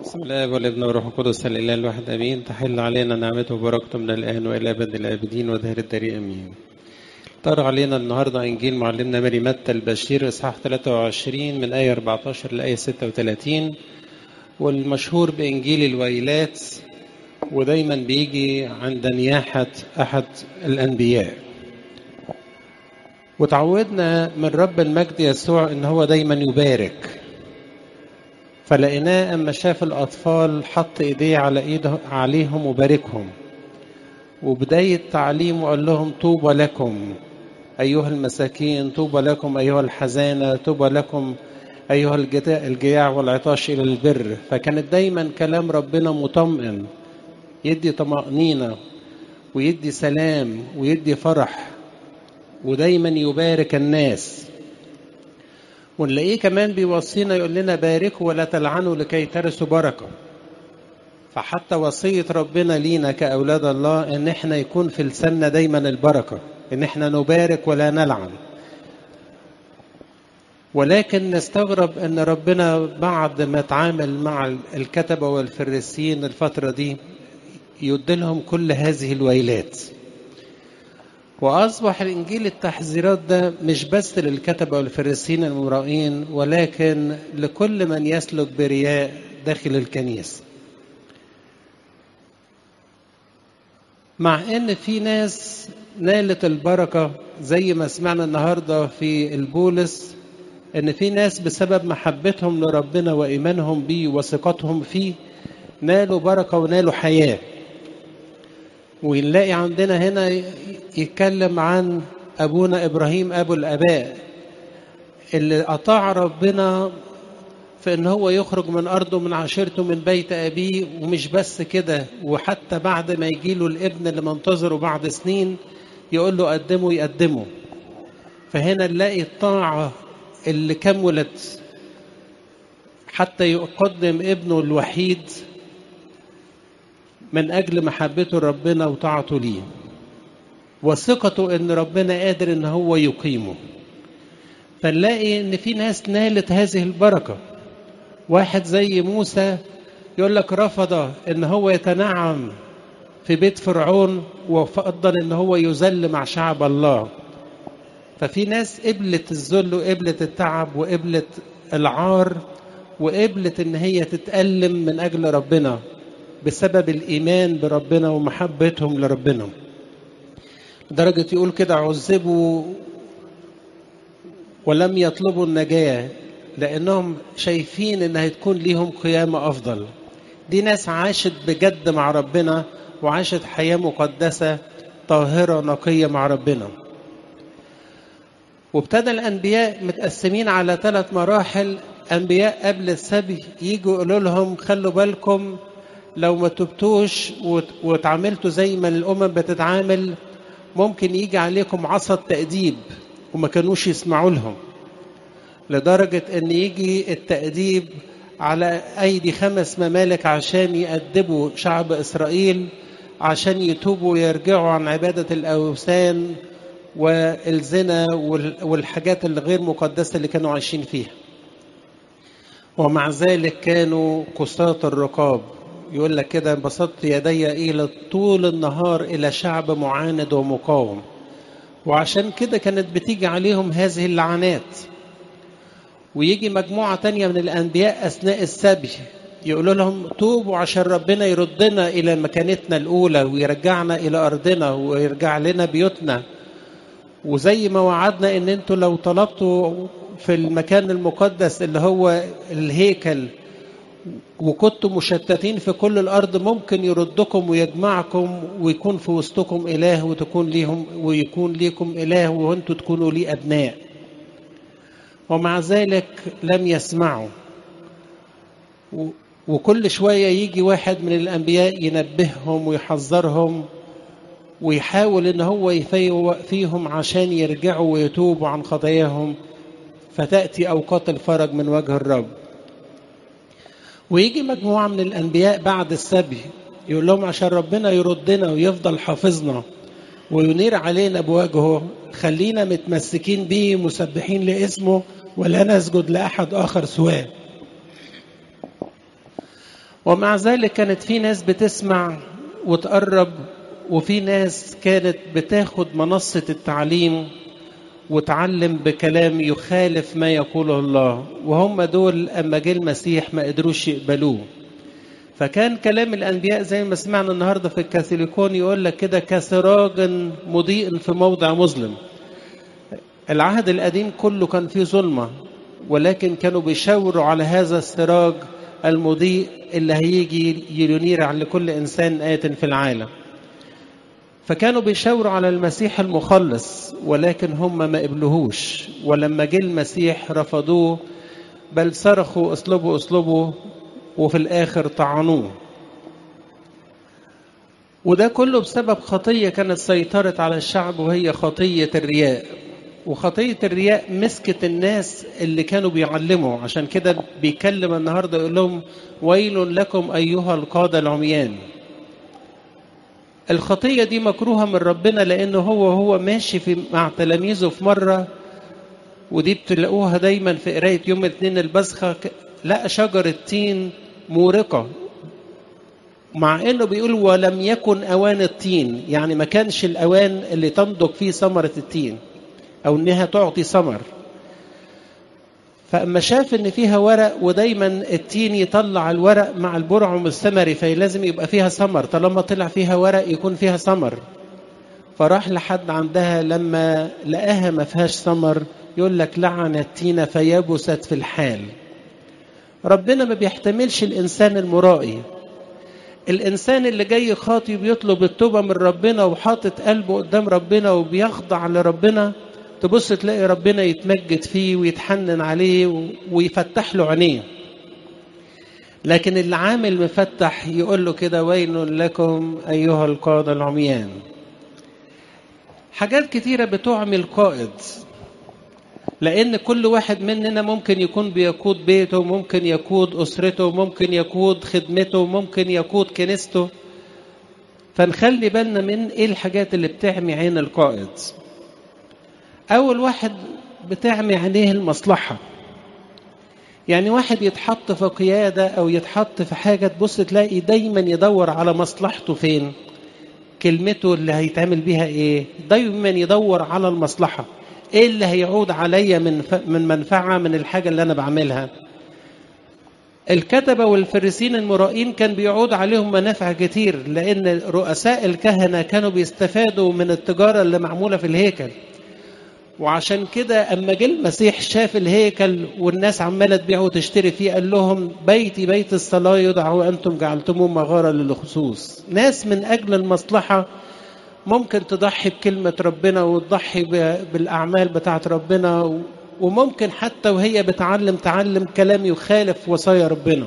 بسم الله والابن والروح القدس الاله الواحد امين تحل علينا نعمته وبركته من الان والى ابد الابدين ودهر الدري امين طار علينا النهارده انجيل معلمنا ماري متى البشير اصحاح 23 من ايه 14 لايه 36 والمشهور بانجيل الويلات ودايما بيجي عند نياحه احد الانبياء وتعودنا من رب المجد يسوع ان هو دايما يبارك فلقيناه اما شاف الاطفال حط ايديه على ايده عليهم وباركهم وبدايه تعليمه قال لهم طوبى لكم ايها المساكين طوبى لكم ايها الحزانه طوبى لكم ايها الجياع والعطاش الى البر فكانت دايما كلام ربنا مطمئن يدي طمانينه ويدي سلام ويدي فرح ودايما يبارك الناس ونلاقيه كمان بيوصينا يقول لنا باركوا ولا تلعنوا لكي ترثوا بركه فحتى وصيه ربنا لينا كاولاد الله ان احنا يكون في لساننا دايما البركه ان احنا نبارك ولا نلعن ولكن نستغرب ان ربنا بعد ما اتعامل مع الكتبه والفريسيين الفتره دي يديلهم كل هذه الويلات وأصبح الإنجيل التحذيرات ده مش بس للكتبة والفريسيين المرائين ولكن لكل من يسلك برياء داخل الكنيسة مع إن في ناس نالت البركة زي ما سمعنا النهاردة في البولس إن في ناس بسبب محبتهم لربنا وإيمانهم بيه وثقتهم فيه نالوا بركة ونالوا حياة ونلاقي عندنا هنا يتكلم عن أبونا إبراهيم أبو الآباء اللي أطاع ربنا في إن هو يخرج من أرضه من عشيرته من بيت أبيه ومش بس كده وحتى بعد ما يجيله الابن اللي منتظره بعد سنين يقول له قدمه يقدمه فهنا نلاقي الطاعة اللي كملت حتى يقدم ابنه الوحيد من أجل محبته لربنا وطاعته ليه وثقته ان ربنا قادر ان هو يقيمه فنلاقي ان في ناس نالت هذه البركه واحد زي موسى يقول لك رفض ان هو يتنعم في بيت فرعون وفضل ان هو يذل مع شعب الله ففي ناس قبلت الذل وقبلت التعب وقبلت العار وقبلت ان هي تتألم من اجل ربنا بسبب الايمان بربنا ومحبتهم لربنا لدرجة يقول كده عذبوا ولم يطلبوا النجاة لأنهم شايفين إن هتكون ليهم قيامة أفضل دي ناس عاشت بجد مع ربنا وعاشت حياة مقدسة طاهرة نقية مع ربنا وابتدى الأنبياء متقسمين على ثلاث مراحل أنبياء قبل السبي يجوا يقولوا لهم خلوا بالكم لو ما تبتوش واتعاملتوا زي ما الأمم بتتعامل ممكن يجي عليكم عصا التأديب وما كانوش يسمعوا لهم لدرجة ان يجي التأديب على ايدي خمس ممالك عشان يأدبوا شعب اسرائيل عشان يتوبوا ويرجعوا عن عبادة الاوثان والزنا والحاجات الغير مقدسة اللي كانوا عايشين فيها ومع ذلك كانوا قساة الرقاب يقول لك كده بسطت يدي إلى طول النهار إلى شعب معاند ومقاوم وعشان كده كانت بتيجي عليهم هذه اللعنات ويجي مجموعة تانية من الأنبياء أثناء السبي يقولوا لهم توبوا عشان ربنا يردنا إلى مكانتنا الأولى ويرجعنا إلى أرضنا ويرجع لنا بيوتنا وزي ما وعدنا إن أنتوا لو طلبتوا في المكان المقدس اللي هو الهيكل وكنتم مشتتين في كل الارض ممكن يردكم ويجمعكم ويكون في وسطكم اله وتكون ليهم ويكون ليكم اله وانتم تكونوا لي ابناء ومع ذلك لم يسمعوا وكل شويه يجي واحد من الانبياء ينبههم ويحذرهم ويحاول ان هو يفوق فيهم عشان يرجعوا ويتوبوا عن خطاياهم فتاتي اوقات الفرج من وجه الرب ويجي مجموعة من الأنبياء بعد السبي يقول لهم عشان ربنا يردنا ويفضل حافظنا وينير علينا بوجهه خلينا متمسكين بيه مسبحين لاسمه ولا نسجد لأحد آخر سواه ومع ذلك كانت في ناس بتسمع وتقرب وفي ناس كانت بتاخد منصة التعليم وتعلم بكلام يخالف ما يقوله الله وهم دول أما جه المسيح ما قدروش يقبلوه فكان كلام الأنبياء زي ما سمعنا النهاردة في الكاثوليكون يقول لك كده كسراج مضيء في موضع مظلم العهد القديم كله كان فيه ظلمة ولكن كانوا بيشاوروا على هذا السراج المضيء اللي هيجي ينير على كل إنسان آت في العالم فكانوا بيشاوروا على المسيح المخلص ولكن هم ما قبلوهوش ولما جه المسيح رفضوه بل صرخوا اصلبوا اصلبوا وفي الآخر طعنوه وده كله بسبب خطية كانت سيطرت على الشعب وهي خطية الرياء وخطية الرياء مسكت الناس اللي كانوا بيعلموا عشان كده بيكلم النهاردة يقول لهم ويل لكم أيها القادة العميان الخطية دي مكروهة من ربنا لأنه هو هو ماشي في مع تلاميذه في مرة ودي بتلاقوها دايما في قراية يوم الاثنين البسخة لقى شجرة تين مورقة مع انه بيقول ولم يكن اوان التين يعني ما كانش الاوان اللي تنضج فيه ثمرة التين او انها تعطي ثمر فاما شاف ان فيها ورق ودايما التين يطلع الورق مع البرعم الثمري فلازم يبقى فيها ثمر طالما طلع فيها ورق يكون فيها ثمر فراح لحد عندها لما لقاها ما فيهاش ثمر يقول لك لعن التين فيبست في الحال ربنا ما بيحتملش الانسان المرائي الانسان اللي جاي خاطي بيطلب التوبه من ربنا وحاطط قلبه قدام ربنا وبيخضع لربنا تبص تلاقي ربنا يتمجد فيه ويتحنن عليه ويفتح له عينيه لكن اللي عامل مفتح يقول له كده ويل لكم ايها القاده العميان حاجات كتيره بتعمي القائد لان كل واحد مننا ممكن يكون بيقود بيته ممكن يقود اسرته ممكن يقود خدمته ممكن يقود كنيسته فنخلي بالنا من ايه الحاجات اللي بتعمي عين القائد اول واحد بتعمي عينيه المصلحه يعني واحد يتحط في قياده او يتحط في حاجه تبص تلاقي دايما يدور على مصلحته فين كلمته اللي هيتعمل بيها ايه دايما يدور على المصلحه ايه اللي هيعود عليا من من منفعه من الحاجه اللي انا بعملها الكتبه والفريسين المرائين كان بيعود عليهم منافع كتير لان رؤساء الكهنه كانوا بيستفادوا من التجاره اللي معموله في الهيكل وعشان كده اما جه المسيح شاف الهيكل والناس عماله تبيع وتشتري فيه قال لهم بيتي بيت الصلاه يدعى وانتم جعلتموه مغاره للخصوص ناس من اجل المصلحه ممكن تضحي بكلمة ربنا وتضحي بالأعمال بتاعت ربنا وممكن حتى وهي بتعلم تعلم كلام يخالف وصايا ربنا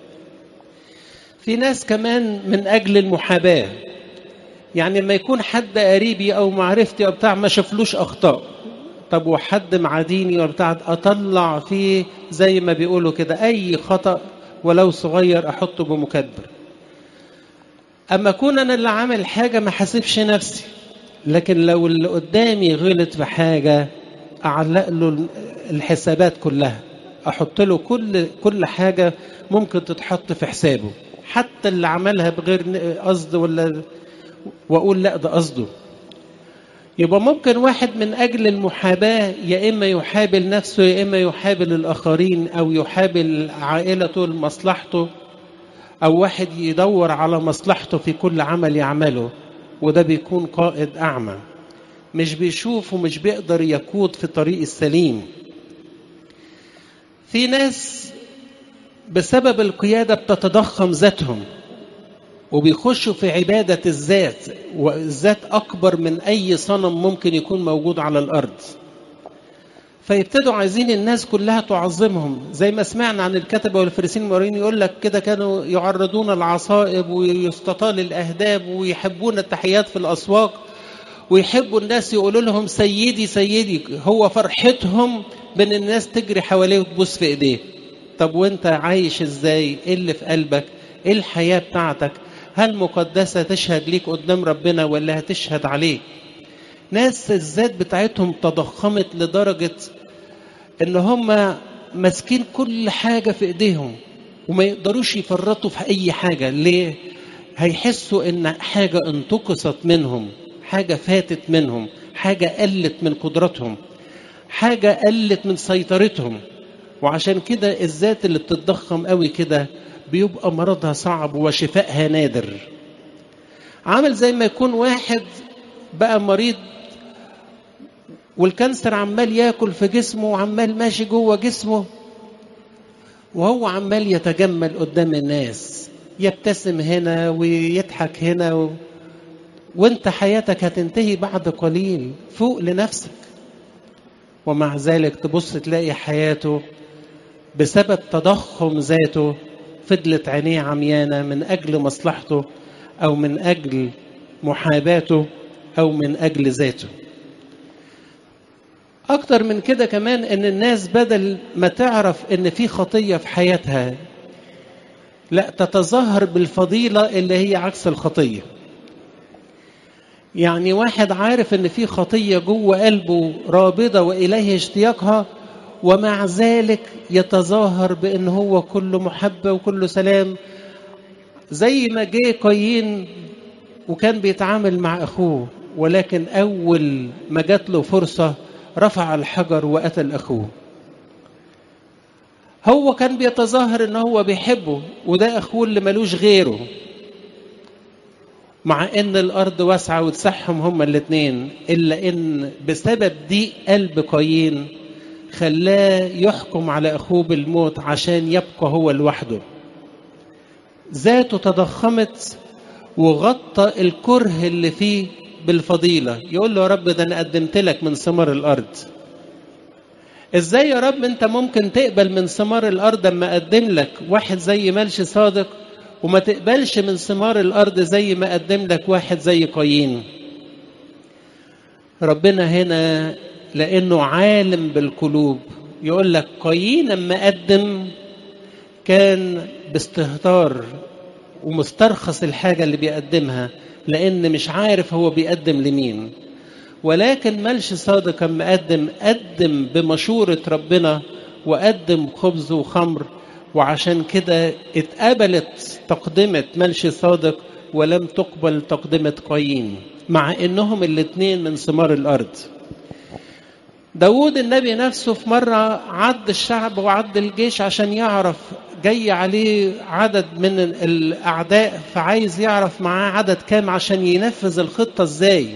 في ناس كمان من أجل المحاباة يعني لما يكون حد قريبي أو معرفتي أو بتاع ما شافلوش أخطاء طب وحد معاديني ولا بتاع أطلع فيه زي ما بيقولوا كده أي خطأ ولو صغير أحطه بمكبر اما اكون انا اللي عامل حاجه ما حاسبش نفسي لكن لو اللي قدامي غلط في حاجه اعلق له الحسابات كلها احط له كل كل حاجه ممكن تتحط في حسابه حتى اللي عملها بغير قصد ولا واقول لا ده قصده يبقى ممكن واحد من اجل المحاباه يا اما يحابل نفسه يا اما يحابل الاخرين او يحابل عائلته لمصلحته أو واحد يدور على مصلحته في كل عمل يعمله وده بيكون قائد أعمى مش بيشوف ومش بيقدر يقود في الطريق السليم في ناس بسبب القيادة بتتضخم ذاتهم وبيخشوا في عبادة الذات والذات أكبر من أي صنم ممكن يكون موجود على الأرض فيبتدوا عايزين الناس كلها تعظمهم زي ما سمعنا عن الكتبه والفريسين المرين يقول لك كده كانوا يعرضون العصائب ويستطال الاهداب ويحبون التحيات في الاسواق ويحبوا الناس يقولوا لهم سيدي سيدي هو فرحتهم بان الناس تجري حواليه وتبوس في ايديه طب وانت عايش ازاي ايه اللي في قلبك ايه الحياه بتاعتك هل مقدسه تشهد ليك قدام ربنا ولا هتشهد عليك ناس الذات بتاعتهم تضخمت لدرجة ان هم ماسكين كل حاجة في ايديهم وما يقدروش يفرطوا في اي حاجه ليه هيحسوا ان حاجه انتقصت منهم حاجه فاتت منهم حاجه قلت من قدرتهم حاجه قلت من سيطرتهم وعشان كده الذات اللي بتتضخم قوي كده بيبقى مرضها صعب وشفائها نادر عامل زي ما يكون واحد بقى مريض والكانسر عمال ياكل في جسمه وعمال ماشي جوه جسمه وهو عمال يتجمل قدام الناس يبتسم هنا ويضحك هنا و... وانت حياتك هتنتهي بعد قليل فوق لنفسك ومع ذلك تبص تلاقي حياته بسبب تضخم ذاته فضلت عينيه عميانة من أجل مصلحته أو من أجل محاباته أو من أجل ذاته أكتر من كده كمان إن الناس بدل ما تعرف إن في خطية في حياتها لا تتظاهر بالفضيلة اللي هي عكس الخطية يعني واحد عارف إن في خطية جوه قلبه رابضة وإليه اشتياقها ومع ذلك يتظاهر بأن هو كله محبة وكله سلام زي ما جه قايين وكان بيتعامل مع أخوه ولكن أول ما جات له فرصة رفع الحجر وقتل أخوه هو كان بيتظاهر ان هو بيحبه وده اخوه اللي ملوش غيره مع ان الارض واسعه وتسحهم هما الاثنين الا ان بسبب ضيق قلب قايين خلاه يحكم على اخوه بالموت عشان يبقى هو لوحده ذاته تضخمت وغطى الكره اللي فيه بالفضيله يقول له يا رب ده انا قدمت لك من ثمر الارض ازاي يا رب انت ممكن تقبل من ثمار الارض اما اقدم لك واحد زي ملش صادق وما تقبلش من ثمار الارض زي ما قدم لك واحد زي قايين ربنا هنا لانه عالم بالقلوب يقول لك قايين اما قدم كان باستهتار ومسترخص الحاجه اللي بيقدمها لان مش عارف هو بيقدم لمين ولكن ملش صادق اما قدم قدم بمشورة ربنا وقدم خبز وخمر وعشان كده اتقبلت تقدمة ملش صادق ولم تقبل تقدمة قايين مع انهم الاتنين من ثمار الارض داود النبي نفسه في مرة عد الشعب وعد الجيش عشان يعرف جاي عليه عدد من الأعداء فعايز يعرف معاه عدد كام عشان ينفذ الخطة ازاي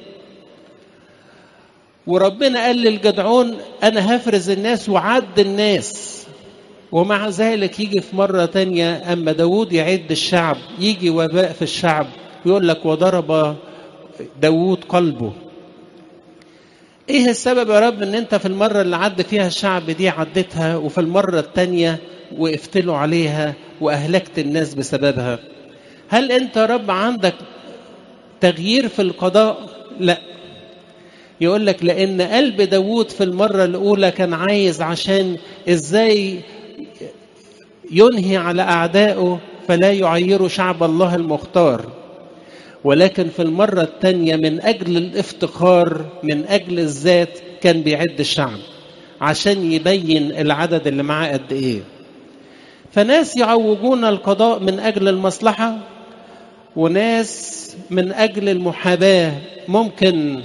وربنا قال للجدعون انا هفرز الناس وعد الناس ومع ذلك يجي في مرة تانية أما داود يعد الشعب يجي وباء في الشعب يقول لك وضرب داود قلبه ايه السبب يا رب ان انت في المرة اللي عد فيها الشعب دي عدتها وفي المرة التانية وقفت له عليها واهلكت الناس بسببها هل انت يا رب عندك تغيير في القضاء لا يقول لك لأن قلب داوود في المرة الأولى كان عايز عشان إزاي ينهي على أعدائه فلا يعيروا شعب الله المختار ولكن في المرة الثانية من أجل الافتخار من أجل الذات كان بيعد الشعب عشان يبين العدد اللي معاه قد إيه فناس يعوجون القضاء من أجل المصلحة وناس من أجل المحاباة ممكن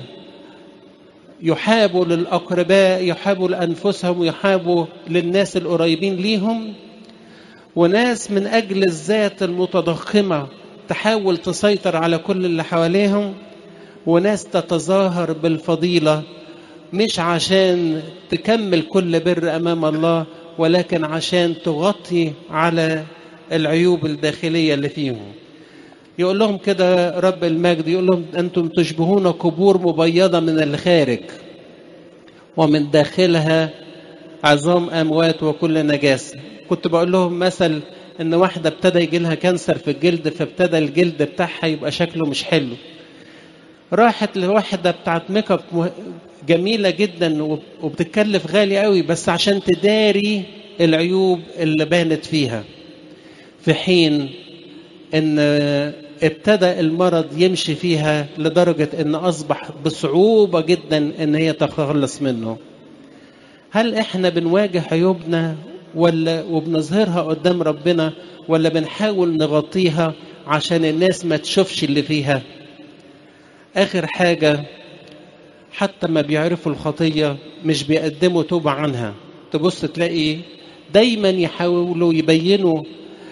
يحابوا للأقرباء يحابوا لأنفسهم ويحابوا للناس القريبين ليهم وناس من أجل الذات المتضخمة تحاول تسيطر على كل اللي حواليهم وناس تتظاهر بالفضيلة مش عشان تكمل كل بر أمام الله ولكن عشان تغطي على العيوب الداخلية اللي فيهم يقول لهم كده رب المجد يقول لهم أنتم تشبهون قبور مبيضة من الخارج ومن داخلها عظام أموات وكل نجاسة كنت بقول لهم مثل إن واحدة ابتدى يجي لها كانسر في الجلد فابتدى الجلد بتاعها يبقى شكله مش حلو راحت لواحدة بتاعت ميك اب جميلة جدا وبتتكلف غالي قوي بس عشان تداري العيوب اللي بانت فيها في حين ان ابتدى المرض يمشي فيها لدرجة ان اصبح بصعوبة جدا ان هي تتخلص منه هل احنا بنواجه عيوبنا ولا وبنظهرها قدام ربنا ولا بنحاول نغطيها عشان الناس ما تشوفش اللي فيها آخر حاجة حتى ما بيعرفوا الخطية مش بيقدموا توبة عنها تبص تلاقي دايما يحاولوا يبينوا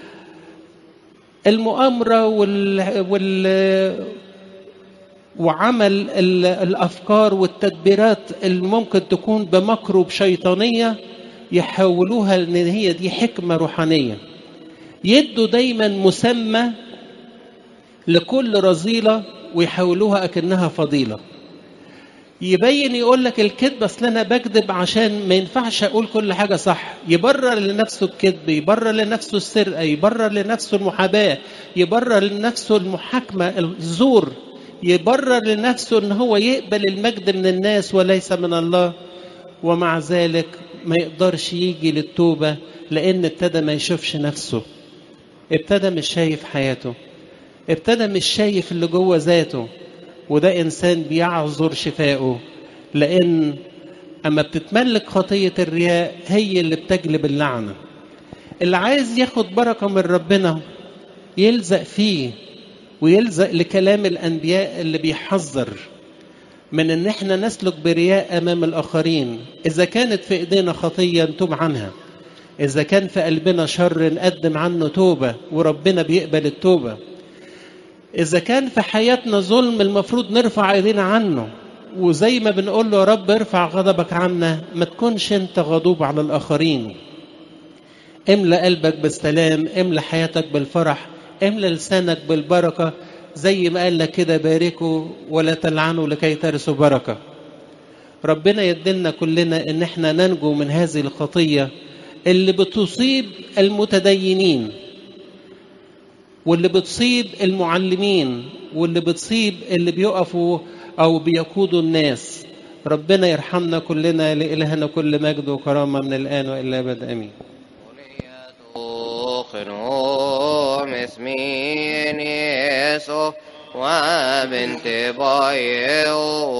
المؤامرة وال, وال... وعمل ال... الأفكار والتدبيرات اللي ممكن تكون بمكر وبشيطانية يحولوها ان هي دي حكمة روحانية يدوا دايما مسمى لكل رذيلة ويحولوها أكنها فضيلة يبين يقول لك الكذب اصل انا بكذب عشان ما ينفعش اقول كل حاجه صح يبرر لنفسه الكذب يبرر لنفسه السرقه يبرر لنفسه المحاباه يبرر لنفسه المحاكمه الزور يبرر لنفسه ان هو يقبل المجد من الناس وليس من الله ومع ذلك ما يقدرش يجي للتوبه لان ابتدى ما يشوفش نفسه ابتدى مش شايف حياته ابتدى مش شايف اللي جوه ذاته وده إنسان بيعذر شفائه لأن أما بتتملك خطية الرياء هي اللي بتجلب اللعنة اللي عايز ياخد بركة من ربنا يلزق فيه ويلزق لكلام الأنبياء اللي بيحذر من ان احنا نسلك برياء امام الاخرين اذا كانت في ايدينا خطيه نتوب عنها اذا كان في قلبنا شر نقدم عنه توبه وربنا بيقبل التوبه إذا كان في حياتنا ظلم المفروض نرفع إيدينا عنه وزي ما بنقول له يا رب ارفع غضبك عنا ما تكونش أنت غضوب على الآخرين املى قلبك بالسلام املى حياتك بالفرح املى لسانك بالبركة زي ما قال لك كده باركوا ولا تلعنوا لكي ترثوا بركة ربنا يدلنا كلنا ان احنا ننجو من هذه الخطية اللي بتصيب المتدينين واللي بتصيب المعلمين واللي بتصيب اللي بيقفوا او بيقودوا الناس ربنا يرحمنا كلنا لإلهنا كل مجد وكرامة من الآن وإلى أبد آمين خنوم اسمين يسوع وبنت بايو